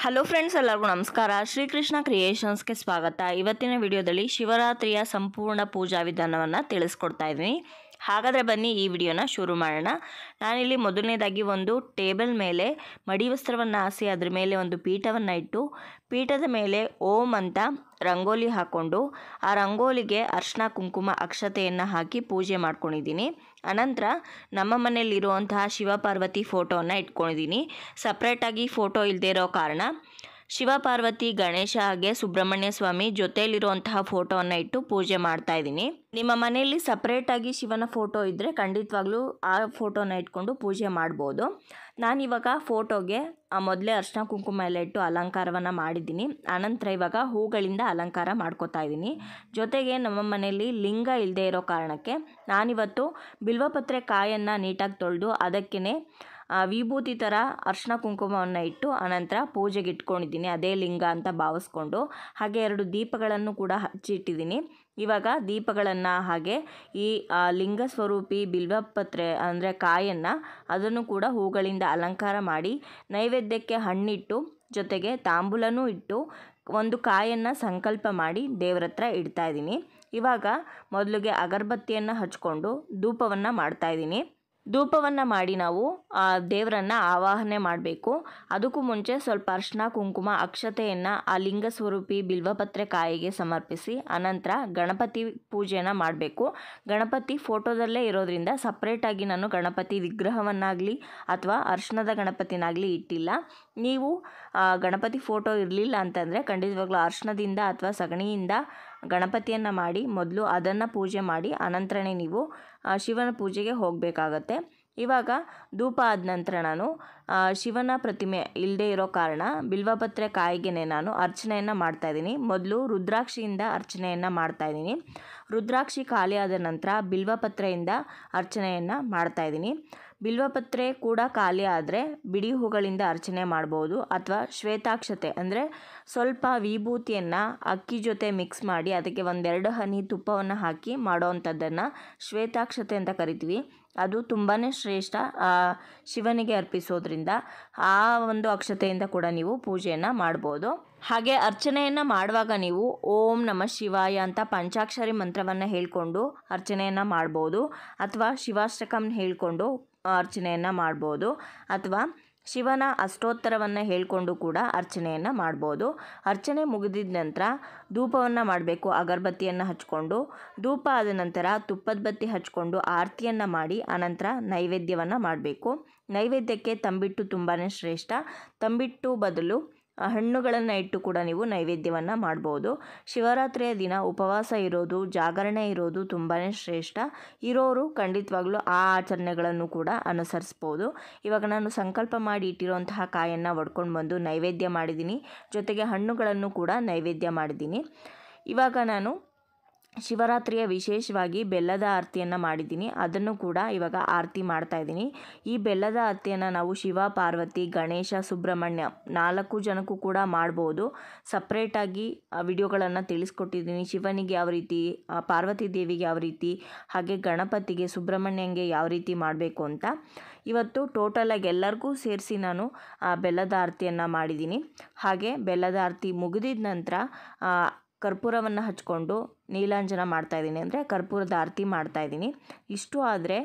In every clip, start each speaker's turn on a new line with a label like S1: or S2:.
S1: hello friends ಎಲ್ಲರಿಗೂ ನಮಸ್ಕಾರ ಶ್ರೀಕೃಷ್ಣ ಕ್ರಿಯೇಷನ್ಸ್ಗೆ ಸ್ವಾಗತ ಇವತ್ತಿನ ವಿಡಿಯೋದಲ್ಲಿ ಶಿವರಾತ್ರಿಯ ಸಂಪೂರ್ಣ ಪೂಜಾ ವಿಧಾನವನ್ನು ತಿಳಿಸ್ಕೊಡ್ತಾ ಇದ್ದೀನಿ ಹಾಗಾದರೆ ಬನ್ನಿ ಈ ವಿಡಿಯೋನ ಶುರು ಮಾಡೋಣ ನಾನಿಲ್ಲಿ ಮೊದಲನೇದಾಗಿ ಒಂದು ಟೇಬಲ್ ಮೇಲೆ ಮಡಿ ವಸ್ತ್ರವನ್ನು ಹಾಸಿ ಅದ್ರ ಮೇಲೆ ಒಂದು ಪೀಠವನ್ನು ಇಟ್ಟು ಪೀಠದ ಮೇಲೆ ಓಂ ಅಂತ ರಂಗೋಲಿ ಹಾಕ್ಕೊಂಡು ಆ ರಂಗೋಲಿಗೆ ಅರ್ಶಿನ ಕುಂಕುಮ ಅಕ್ಷತೆಯನ್ನು ಹಾಕಿ ಪೂಜೆ ಮಾಡ್ಕೊಂಡಿದ್ದೀನಿ ಅನಂತರ ನಮ್ಮ ಮನೆಯಲ್ಲಿರುವಂತಹ ಶಿವಪಾರ್ವತಿ ಫೋಟೋವನ್ನು ಇಟ್ಕೊಂಡಿದ್ದೀನಿ ಸಪ್ರೇಟಾಗಿ ಫೋಟೋ ಇಲ್ಲದೆ ಇರೋ ಕಾರಣ ಶಿವ ಪಾರ್ವತಿ ಗಣೇಶ ಹಾಗೆ ಸುಬ್ರಹ್ಮಣ್ಯ ಸ್ವಾಮಿ ಜೊತೆಯಲ್ಲಿರುವಂತಹ ಫೋಟೋವನ್ನು ಇಟ್ಟು ಪೂಜೆ ಮಾಡ್ತಾ ಇದ್ದೀನಿ ನಿಮ್ಮ ಮನೆಯಲ್ಲಿ ಸಪ್ರೇಟಾಗಿ ಶಿವನ ಫೋಟೋ ಇದ್ದರೆ ಖಂಡಿತವಾಗ್ಲೂ ಆ ಫೋಟೋನ ಇಟ್ಕೊಂಡು ಪೂಜೆ ಮಾಡ್ಬೋದು ನಾನಿವಾಗ ಫೋಟೋಗೆ ಮೊದಲೇ ಅರ್ಶಿನ ಕುಂಕುಮ ಎಲ್ಲ ಇಟ್ಟು ಅಲಂಕಾರವನ್ನು ಮಾಡಿದ್ದೀನಿ ಆನಂತರ ಇವಾಗ ಹೂಗಳಿಂದ ಅಲಂಕಾರ ಮಾಡ್ಕೋತಾ ಇದ್ದೀನಿ ಜೊತೆಗೆ ನಮ್ಮ ಮನೆಯಲ್ಲಿ ಲಿಂಗ ಇಲ್ಲದೆ ಇರೋ ಕಾರಣಕ್ಕೆ ನಾನಿವತ್ತು ಬಿಲ್ವಪತ್ರೆ ಕಾಯನ್ನು ನೀಟಾಗಿ ತೊಳೆದು ಅದಕ್ಕೇ ವಿಭೂತಿ ಥರ ಅರ್ಶಿನ ಕುಂಕುಮವನ್ನು ಇಟ್ಟು ಅನಂತರ ಪೂಜೆಗೆ ಇಟ್ಕೊಂಡಿದ್ದೀನಿ ಅದೇ ಲಿಂಗ ಅಂತ ಭಾವಿಸ್ಕೊಂಡು ಹಾಗೆ ಎರಡು ದೀಪಗಳನ್ನು ಕೂಡ ಹಚ್ಚಿಟ್ಟಿದ್ದೀನಿ ಇವಾಗ ದೀಪಗಳನ್ನು ಹಾಗೆ ಈ ಆ, ಲಿಂಗ ಸ್ವರೂಪಿ ಬಿಲ್ವಪತ್ರೆ ಅಂದರೆ ಕಾಯನ್ನು ಅದನ್ನು ಕೂಡ ಹೂಗಳಿಂದ ಅಲಂಕಾರ ಮಾಡಿ ನೈವೇದ್ಯಕ್ಕೆ ಹಣ್ಣಿಟ್ಟು ಜೊತೆಗೆ ತಾಂಬೂಲನೂ ಇಟ್ಟು ಒಂದು ಕಾಯನ್ನು ಸಂಕಲ್ಪ ಮಾಡಿ ದೇವ್ರ ಹತ್ರ ಇಡ್ತಾ ಇದ್ದೀನಿ ಇವಾಗ ಮೊದಲಿಗೆ ಅಗರಬತ್ತಿಯನ್ನು ಹಚ್ಕೊಂಡು ಧೂಪವನ್ನು ಮಾಡ್ತಾ ಇದ್ದೀನಿ ಧೂಪವನ್ನು ಮಾಡಿ ನಾವು ಆ ದೇವರನ್ನು ಆವಾಹನೆ ಮಾಡಬೇಕು ಅದಕ್ಕೂ ಮುಂಚೆ ಸ್ವಲ್ಪ ಅರ್ಶಿನ ಕುಂಕುಮ ಅಕ್ಷತೆಯನ್ನು ಆ ಲಿಂಗ ಸ್ವರೂಪಿ ಬಿಲ್ವಪತ್ರೆ ಕಾಯಿಗೆ ಸಮರ್ಪಿಸಿ ಅನಂತರ ಗಣಪತಿ ಪೂಜೆಯನ್ನು ಮಾಡಬೇಕು ಗಣಪತಿ ಫೋಟೋದಲ್ಲೇ ಇರೋದ್ರಿಂದ ಸಪ್ರೇಟಾಗಿ ನಾನು ಗಣಪತಿ ವಿಗ್ರಹವನ್ನಾಗಲಿ ಅಥವಾ ಅರ್ಶಿನದ ಗಣಪತಿನಾಗಲಿ ಇಟ್ಟಿಲ್ಲ ನೀವು ಆ, ಗಣಪತಿ ಫೋಟೋ ಇರಲಿಲ್ಲ ಅಂತಂದರೆ ಖಂಡಿತವಾಗ್ಲೂ ಅರ್ಶಿನದಿಂದ ಅಥವಾ ಸಗಣಿಯಿಂದ ಗಣಪತಿಯನ್ನು ಮಾಡಿ ಮೊದಲು ಅದನ್ನು ಪೂಜೆ ಮಾಡಿ ಅನಂತರನೇ ನೀವು ಆ, ಶಿವನ ಪೂಜೆಗೆ ಹೋಗಬೇಕಾಗತ್ತೆ ಇವಾಗ ಧೂಪ ಆದ ನಂತರ ನಾನು ಆ, ಶಿವನ ಪ್ರತಿಮೆ ಇಲ್ಲದೆ ಇರೋ ಕಾರಣ ಬಿಲ್ವಪತ್ರೆ ಕಾಯಿಗೆನೆ ನಾನು ಅರ್ಚನೆಯನ್ನು ಮಾಡ್ತಾಯಿದ್ದೀನಿ ಮೊದಲು ರುದ್ರಾಕ್ಷಿಯಿಂದ ಅರ್ಚನೆಯನ್ನು ಮಾಡ್ತಾಯಿದ್ದೀನಿ ರುದ್ರಾಕ್ಷಿ ಖಾಲಿ ಆದ ನಂತರ ಬಿಲ್ವಪತ್ರೆಯಿಂದ ಅರ್ಚನೆಯನ್ನು ಮಾಡ್ತಾಯಿದ್ದೀನಿ ಬಿಲ್ವಪತ್ರೆ ಕೂಡ ಖಾಲಿ ಆದರೆ ಬಿಡಿ ಹೂಗಳಿಂದ ಅರ್ಚನೆ ಮಾಡ್ಬೋದು ಅಥವಾ ಶ್ವೇತಾಕ್ಷತೆ ಅಂದರೆ ಸ್ವಲ್ಪ ವಿಭೂತಿಯನ್ನು ಅಕ್ಕಿ ಜೊತೆ ಮಿಕ್ಸ್ ಮಾಡಿ ಅದಕ್ಕೆ ಒಂದೆರಡು ಹನಿ ತುಪ್ಪವನ್ನು ಹಾಕಿ ಮಾಡೋವಂಥದ್ದನ್ನು ಶ್ವೇತಾಕ್ಷತೆ ಅಂತ ಕರಿತೀವಿ ಅದು ತುಂಬಾ ಶ್ರೇಷ್ಠ ಆ, ಶಿವನಿಗೆ ಅರ್ಪಿಸೋದ್ರಿಂದ ಆ ಒಂದು ಅಕ್ಷತೆಯಿಂದ ಕೂಡ ನೀವು ಪೂಜೆಯನ್ನು ಮಾಡ್ಬೋದು ಹಾಗೆ ಅರ್ಚನೆಯನ್ನು ಮಾಡುವಾಗ ನೀವು ಓಂ ನಮ ಶಿವಾಯ ಅಂತ ಪಂಚಾಕ್ಷರಿ ಮಂತ್ರವನ್ನು ಹೇಳ್ಕೊಂಡು ಅರ್ಚನೆಯನ್ನು ಮಾಡ್ಬೋದು ಅಥವಾ ಶಿವಾಷ್ಟಕಂ ಹೇಳ್ಕೊಂಡು ಅರ್ಚನೆಯನ್ನು ಮಾಡ್ಬೋದು ಅಥವಾ ಶಿವನ ಅಷ್ಟೋತ್ತರವನ್ನು ಹೇಳ್ಕೊಂಡು ಕೂಡ ಅರ್ಚನೆಯನ್ನು ಮಾಡ್ಬೋದು ಅರ್ಚನೆ ಮುಗಿದಿದ ನಂತರ ಧೂಪವನ್ನು ಮಾಡಬೇಕು ಅಗರಬತ್ತಿಯನ್ನು ಹಚ್ಕೊಂಡು ಧೂಪ ಆದ ನಂತರ ತುಪ್ಪದ ಬತ್ತಿ ಹಚ್ಕೊಂಡು ಆರತಿಯನ್ನು ಮಾಡಿ ಆನಂತರ ನೈವೇದ್ಯವನ್ನು ಮಾಡಬೇಕು ನೈವೇದ್ಯಕ್ಕೆ ತಂಬಿಟ್ಟು ತುಂಬಾ ಶ್ರೇಷ್ಠ ತಂಬಿಟ್ಟು ಬದಲು ಆ, ಹಣ್ಣುಗಳನ್ನು ಇಟ್ಟು ಕೂಡ ನೀವು ನೈವೇದ್ಯವನ್ನು ಮಾಡ್ಬೋದು ಶಿವರಾತ್ರಿಯ ದಿನ ಉಪವಾಸ ಇರೋದು ಜಾಗರಣೆ ಇರೋದು ತುಂಬಾ ಶ್ರೇಷ್ಠ ಇರೋರು ಖಂಡಿತವಾಗ್ಲೂ ಆ ಆಚರಣೆಗಳನ್ನು ಕೂಡ ಅನುಸರಿಸ್ಬೋದು ಇವಾಗ ನಾನು ಸಂಕಲ್ಪ ಮಾಡಿ ಇಟ್ಟಿರುವಂತಹ ಕಾಯನ್ನು ಒಡ್ಕೊಂಡು ಬಂದು ನೈವೇದ್ಯ ಮಾಡಿದ್ದೀನಿ ಜೊತೆಗೆ ಹಣ್ಣುಗಳನ್ನು ಕೂಡ ನೈವೇದ್ಯ ಮಾಡಿದ್ದೀನಿ ಇವಾಗ ನಾನು ಶಿವರಾತ್ರಿಯ ವಿಶೇಷವಾಗಿ ಬೆಲ್ಲದ ಆರತಿಯನ್ನು ಮಾಡಿದ್ದೀನಿ ಅದನ್ನು ಕೂಡ ಇವಾಗ ಆರತಿ ಮಾಡ್ತಾ ಇದ್ದೀನಿ ಈ ಬೆಲ್ಲದ ಆರತಿಯನ್ನು ನಾವು ಶಿವ ಪಾರ್ವತಿ ಗಣೇಶ ಸುಬ್ರಹ್ಮಣ್ಯ ನಾಲ್ಕು ಜನಕ್ಕೂ ಕೂಡ ಮಾಡ್ಬೋದು ಸಪ್ರೇಟಾಗಿ ವಿಡಿಯೋಗಳನ್ನು ತಿಳಿಸ್ಕೊಟ್ಟಿದ್ದೀನಿ ಶಿವನಿಗೆ ಯಾವ ರೀತಿ ಆ, ಪಾರ್ವತಿ ದೇವಿಗೆ ಯಾವ ರೀತಿ ಹಾಗೆ ಗಣಪತಿಗೆ ಸುಬ್ರಹ್ಮಣ್ಯಂಗೆ ಯಾವ ರೀತಿ ಮಾಡಬೇಕು ಅಂತ ಇವತ್ತು ಟೋಟಲಾಗಿ ಎಲ್ಲರಿಗೂ ಸೇರಿಸಿ ನಾನು ಆ, ಬೆಲ್ಲದ ಆರತಿಯನ್ನು ಮಾಡಿದ್ದೀನಿ ಹಾಗೆ ಬೆಲ್ಲದ ಆರತಿ ಮುಗಿದಿದ ನಂತರ ಆ, ಕರ್ಪೂರವನ್ನು ಹಚ್ಕೊಂಡು ನೀಲಾಂಜನ ಮಾಡ್ತಾಯಿದ್ದೀನಿ ಅಂದರೆ ಕರ್ಪೂರದ ಆರತಿ ಮಾಡ್ತಾಯಿದ್ದೀನಿ ಇಷ್ಟು ಆದರೆ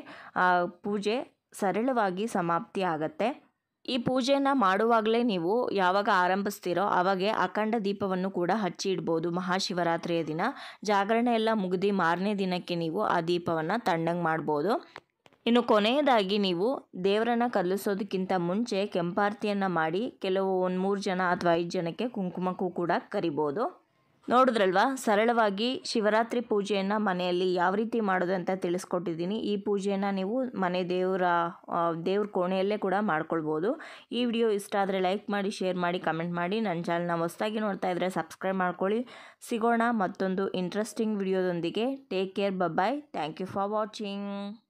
S1: ಪೂಜೆ ಸರಳವಾಗಿ ಸಮಾಪ್ತಿ ಆಗತ್ತೆ ಈ ಪೂಜೆಯನ್ನು ಮಾಡುವಾಗಲೇ ನೀವು ಯಾವಾಗ ಆರಂಭಿಸ್ತೀರೋ ಆವಾಗೆ ಅಖಂಡ ದೀಪವನ್ನು ಕೂಡ ಹಚ್ಚಿ ಇಡ್ಬೋದು ಮಹಾಶಿವರಾತ್ರಿಯ ದಿನ ಜಾಗರಣೆ ಎಲ್ಲ ಮುಗಿದು ಮಾರನೇ ದಿನಕ್ಕೆ ನೀವು ಆ ದೀಪವನ್ನು ತಣ್ಣಗೆ ಮಾಡ್ಬೋದು ಇನ್ನು ಕೊನೆಯದಾಗಿ ನೀವು ದೇವರನ್ನ ಕಲ್ಲಿಸೋದಕ್ಕಿಂತ ಮುಂಚೆ ಕೆಂಪಾರತಿಯನ್ನು ಮಾಡಿ ಕೆಲವು ಒಂದು ಮೂರು ಜನ ಅಥವಾ ಐದು ಜನಕ್ಕೆ ಕುಂಕುಮಕ್ಕೂ ಕೂಡ ಕರಿಬೋದು ನೋಡಿದ್ರಲ್ವಾ ಸರಳವಾಗಿ ಶಿವರಾತ್ರಿ ಪೂಜೆಯನ್ನು ಮನೆಯಲ್ಲಿ ಯಾವ ರೀತಿ ಮಾಡೋದು ಅಂತ ತಿಳಿಸ್ಕೊಟ್ಟಿದ್ದೀನಿ ಈ ಪೂಜೆಯನ್ನು ನೀವು ಮನೆ ದೇವರ ಆ, ದೇವ್ರ ಕೋಣೆಯಲ್ಲೇ ಕೂಡ ಮಾಡ್ಕೊಳ್ಬೋದು ಈ ವಿಡಿಯೋ ಇಷ್ಟ ಆದರೆ ಲೈಕ್ ಮಾಡಿ ಶೇರ್ ಮಾಡಿ ಕಮೆಂಟ್ ಮಾಡಿ ನನ್ನ ಚಾನಲ್ನ ಹೊಸದಾಗಿ ನೋಡ್ತಾ ಇದ್ದರೆ ಸಬ್ಸ್ಕ್ರೈಬ್ ಮಾಡ್ಕೊಳ್ಳಿ ಸಿಗೋಣ ಮತ್ತೊಂದು ಇಂಟ್ರೆಸ್ಟಿಂಗ್ ವಿಡಿಯೋದೊಂದಿಗೆ take care bye bye thank you for watching